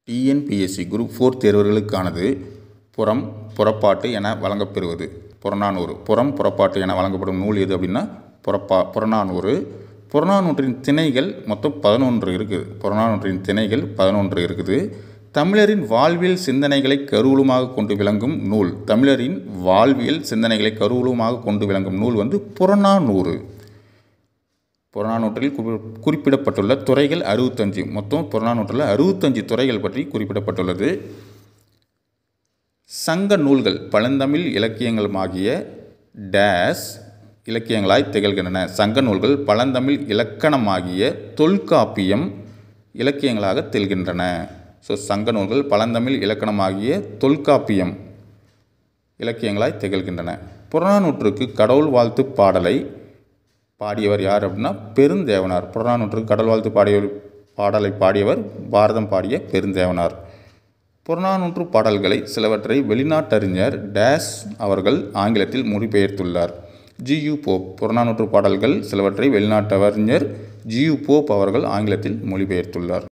TNPSC group four தேர்வர்களுக்கானது புறம் புறப்பாட்டு என வழங்கப்பெறுவது புறநானூறு புறம் புறப்பாட்டு என வழங்கப்படும் நூல் எது அப்படின்னா புறப்பா புறநானூறு புறநானூற்றின் திணைகள் மொத்தம் பதினொன்று இருக்குது புறநானூற்றின் திணைகள் பதினொன்று இருக்குது தமிழரின் வாழ்வியல் சிந்தனைகளை கருவூலமாக கொண்டு விளங்கும் நூல் தமிழரின் வாழ்வியல் சிந்தனைகளை கருவூலமாக கொண்டு விளங்கும் நூல் வந்து புறநானூறு புறநானூற்றில் குறி- குறிப்பிடப்பட்டுள்ள துறைகள் அறுபத்தஞ்சு மொத்தம் புறநானூற்றில் அறுபத்தஞ்சு துறைகள் பற்றி குறிப்பிடப்பட்டுள்ளது சங்க நூல்கள் பழந்தமிழ் இலக்கியங்களுமாகிய டேஸ் இலக்கியங்களாய் திகழ்கின்றன சங்க நூல்கள் பழந்தமிழ் இலக்கணமாகிய தொல்காப்பியம் இலக்கியங்களாக திகழ்கின்றன ஸோ சங்க நூல்கள் பழந்தமிழ் இலக்கணமாகிய தொல்காப்பியம் இலக்கியங்களாய் திகழ்கின்றன புறநானூற்றுக்கு கடவுள் வாழ்த்து பாடலை பாடியவர் யார் அப்படின்னா பெருந்தேவனார் புறநானூற்றுக்கு கடவுள் வாழ்த்து பாடியவர் பாடலை பாடியவர் பாரதம் பாடிய பெருந்தேவனார் புறநானூற்று பாடல்களை சிலவற்றை வெளிநாட்டறிஞர் டேஸ் அவர்கள் ஆங்கிலத்தில் மொழிபெயர்த்துள்ளார் ஜியு போப் புறநானூற்று பாடல்கள் சிலவற்றை வெளிநாட்டறிஞர் ஜியு போப் அவர்கள் ஆங்கிலத்தில் மொழிபெயர்த்துள்ளார்